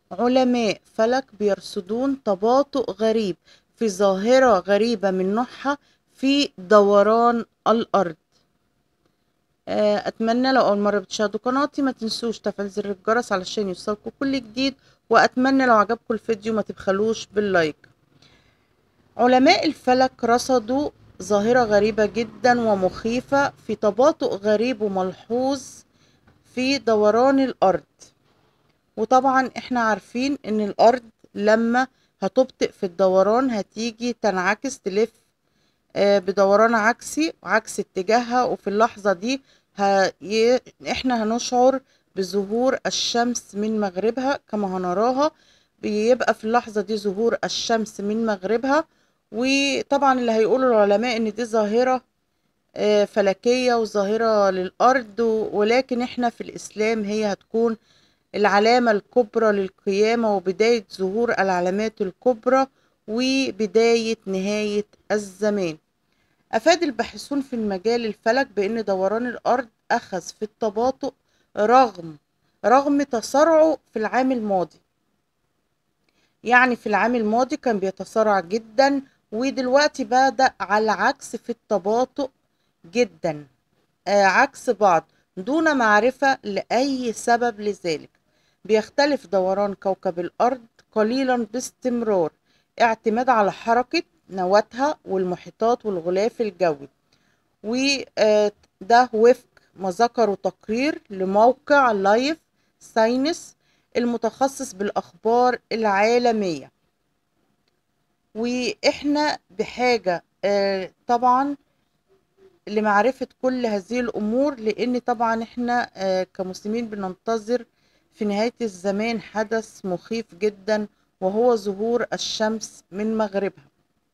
علماء فلك بيرصدون تباطؤ غريب في ظاهرة غريبة من نوعها في دوران الأرض آه، أتمنى لو أول مرة بتشاهدوا قناتي ما تنسوش تفعيل زر الجرس علشان يوصلكوا كل جديد وأتمنى لو عجبكم الفيديو ما تبخلوش باللايك علماء الفلك رصدوا ظاهرة غريبة جدا ومخيفة في تباطؤ غريب وملحوظ في دوران الأرض وطبعا احنا عارفين ان الأرض لما هتبطئ في الدوران هتيجي تنعكس تلف آه، بدوران عكسي عكس اتجاهها وفي اللحظة دي هي... احنا هنشعر بظهور الشمس من مغربها كما هنراها بيبقى في اللحظة دي ظهور الشمس من مغربها وطبعا اللي هيقولوا العلماء ان دي ظاهرة آه، فلكية وظاهرة للأرض ولكن احنا في الإسلام هي هتكون العلامة الكبرى للقيامة وبداية ظهور العلامات الكبرى وبداية نهاية الزمان أفاد الباحثون في المجال الفلك بأن دوران الأرض أخذ في التباطؤ رغم رغم تسارعه في العام الماضي يعني في العام الماضي كان بيتسارع جدا ودلوقتي بدأ على العكس في التباطؤ جدا آه عكس بعض دون معرفة لأي سبب لذلك بيختلف دوران كوكب الأرض قليلا باستمرار اعتماد على حركة نواتها والمحيطات والغلاف الجوي وده وفق ما ذكروا تقرير لموقع لايف ساينس المتخصص بالأخبار العالمية وإحنا بحاجة آه، طبعا لمعرفة كل هذه الأمور لأن طبعا إحنا آه، كمسلمين بننتظر في نهاية الزمان حدث مخيف جدا وهو ظهور الشمس من مغربها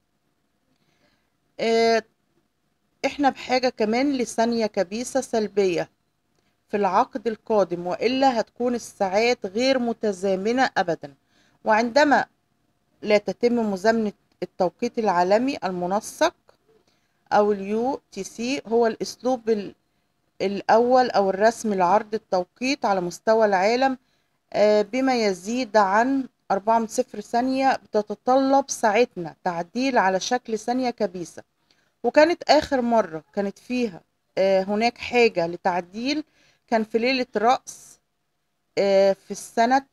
آه، احنا بحاجة كمان لثانية كبيسة سلبية في العقد القادم وإلا هتكون الساعات غير متزامنة أبدا وعندما لا تتم مزامنة التوقيت العالمي المنسق أو اليو تي سي هو الأسلوب الأول أو الرسمي لعرض التوقيت على مستوى العالم آه، بما يزيد عن أربعة من صفر ثانية بتتطلب ساعتنا تعديل على شكل ثانية كبيسة وكانت آخر مرة كانت فيها آه، هناك حاجة لتعديل كان في ليلة رأس آه، في السنة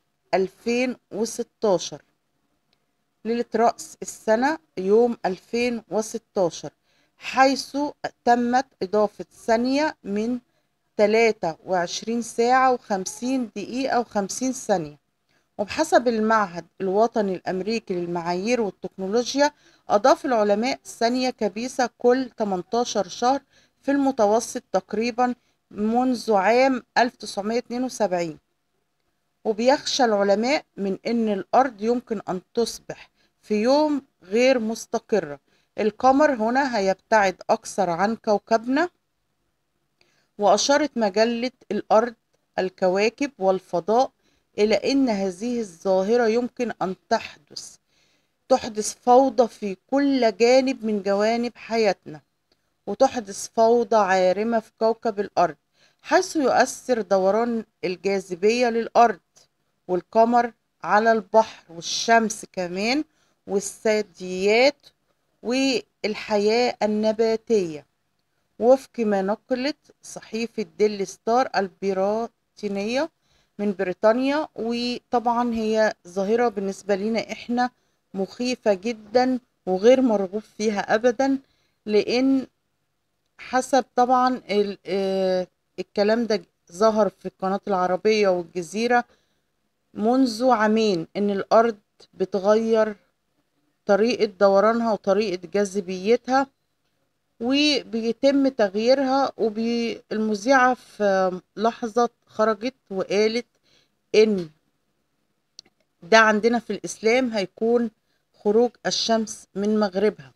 2016 ليلة رأس السنة يوم 2016 حيث تمت إضافة ثانية من 23 ساعة و50 دقيقة و50 ثانية وبحسب المعهد الوطني الأمريكي للمعايير والتكنولوجيا أضاف العلماء ثانية كبيسة كل 18 شهر في المتوسط تقريبا منذ عام 1972 وبيخشى العلماء من أن الأرض يمكن أن تصبح في يوم غير مستقرة القمر هنا هيبتعد أكثر عن كوكبنا وأشارت مجلة الأرض الكواكب والفضاء إلى أن هذه الظاهرة يمكن أن تحدث تحدث فوضى في كل جانب من جوانب حياتنا وتحدث فوضى عارمة في كوكب الأرض حيث يؤثر دوران الجاذبية للأرض والقمر على البحر والشمس كمان والثدييات والحياة النباتية وفق ما نقلت صحيفة ديلي ستار البريطانية من بريطانيا وطبعا هي ظاهرة بالنسبة لنا احنا مخيفة جدا وغير مرغوب فيها ابدا لان حسب طبعا آه، الكلام ده ظهر في القناة العربية والجزيرة منذ عامين ان الارض بتغير طريقة دورانها وطريقة جاذبيتها وبيتم تغييرها والمذيعة في لحظة خرجت وقالت إن ده عندنا في الإسلام هيكون خروج الشمس من مغربها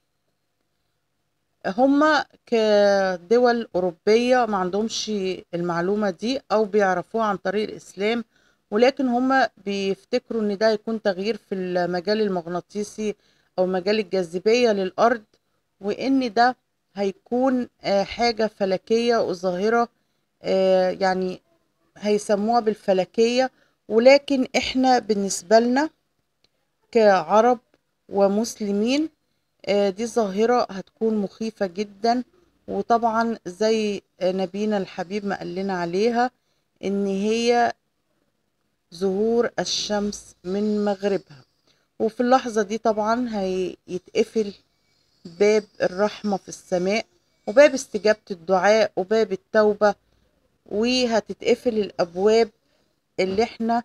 هما كدول أوروبية ما عندهمش المعلومة دي أو بيعرفوها عن طريق الإسلام ولكن هما بيفتكروا إن ده يكون تغيير في المجال المغناطيسي أو مجال الجاذبية للأرض وإن ده هيكون آه، حاجة فلكية وظاهرة آه، يعني هيسموها بالفلكية ولكن احنا بالنسبة لنا كعرب ومسلمين آه، دي ظاهرة هتكون مخيفة جدا وطبعا زي نبينا الحبيب ما قال لنا عليها ان هي ظهور الشمس من مغربها وفي اللحظة دي طبعا هيتقفل باب الرحمة في السماء وباب استجابة الدعاء وباب التوبة وهتتقفل الأبواب اللي احنا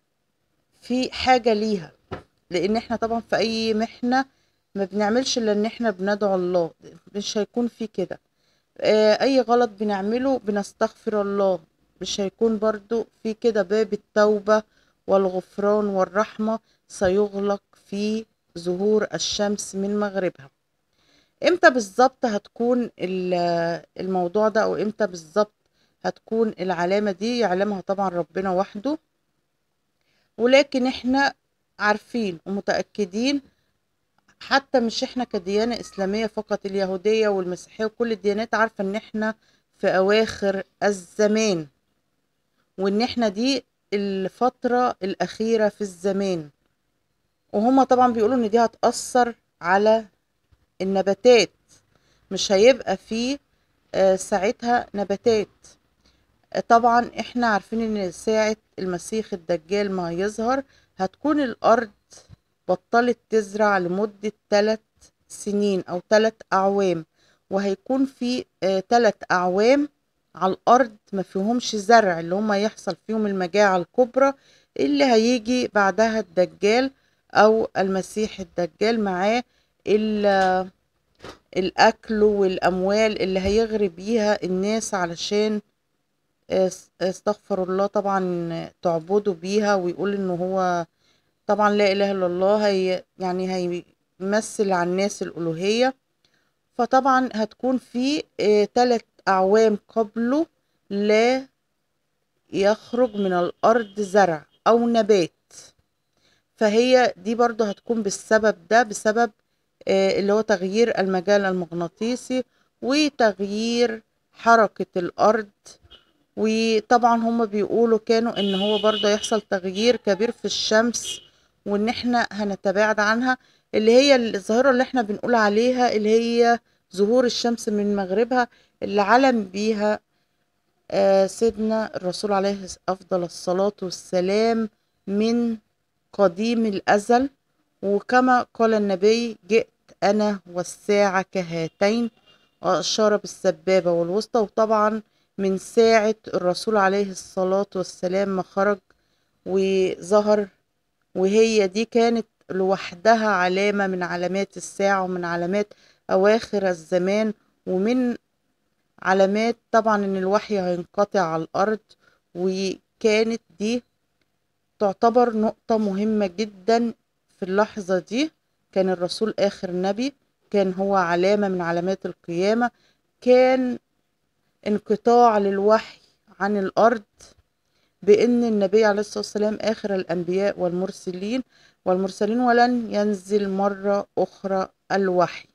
في حاجة ليها لأن احنا طبعا في أي محنة ما بنعملش إلا إن احنا بندعو الله مش هيكون في كده آه، أي غلط بنعمله بنستغفر الله مش هيكون برضو في كده باب التوبة والغفران والرحمة سيغلق في ظهور الشمس من مغربها امتى بالظبط هتكون ال- الموضوع ده او امتى بالظبط هتكون العلامة دي يعلمها طبعا ربنا وحده ولكن احنا عارفين ومتأكدين حتى مش احنا كديانة إسلامية فقط اليهودية والمسيحية وكل الديانات عارفة ان احنا في أواخر الزمان وان احنا دي الفترة الأخيرة في الزمان وهما طبعا بيقولوا ان دي هتأثر على النباتات مش هيبقى فيه آه، ساعتها نباتات آه، طبعا احنا عارفين ان ساعة المسيح الدجال ما يظهر هتكون الأرض بطلت تزرع لمدة ثلاث سنين أو ثلاث أعوام وهيكون في ثلاث أعوام على الأرض ما فيهمش زرع اللي هم يحصل فيهم المجاعة الكبرى اللي هيجي بعدها الدجال أو المسيح الدجال معاه ال- الأكل والأموال اللي هيغري بيها الناس علشان اس- استغفر الله طبعا تعبدوا بيها ويقول ان هو طبعا لا اله الا الله هي يعني هيمثل على الناس الالوهيه فطبعا هتكون في ثلاث اعوام قبله لا يخرج من الارض زرع او نبات فهي دي برضه هتكون بالسبب ده بسبب آه، اللي هو تغيير المجال المغناطيسي وتغيير حركة الأرض وطبعا هم بيقولوا كانوا ان هو برضه يحصل تغيير كبير في الشمس وان احنا هنتباعد عنها اللي هي الظاهرة اللي احنا بنقول عليها اللي هي ظهور الشمس من مغربها اللي علم بيها آه، سيدنا الرسول عليه أفضل الصلاة والسلام من قديم الأزل وكما قال النبي جئت أنا والساعة كهاتين وأشار بالسبابة والوسطى وطبعا من ساعة الرسول عليه الصلاة والسلام ما خرج وظهر وهي دي كانت لوحدها علامة من علامات الساعة ومن علامات أواخر الزمان ومن علامات طبعا إن الوحي هينقطع على الأرض وكانت دي تعتبر نقطة مهمة جدا في اللحظة دي كان الرسول آخر نبي كان هو علامة من علامات القيامة كان انقطاع للوحي عن الأرض بأن النبي عليه الصلاة والسلام آخر الأنبياء والمرسلين والمرسلين ولن ينزل مرة أخرى الوحي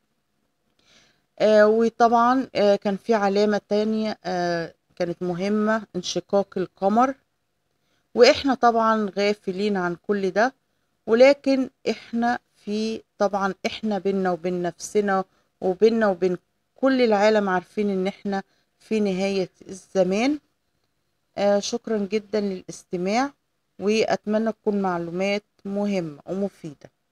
آه وطبعا آه كان في علامة تانية آه كانت مهمة انشقاق القمر واحنا طبعا غافلين عن كل ده ولكن احنا في طبعا احنا بينا وبين نفسنا وبينا وبين كل العالم عارفين ان احنا في نهاية الزمان آه شكرا جدا للاستماع واتمنى تكون معلومات مهمة ومفيدة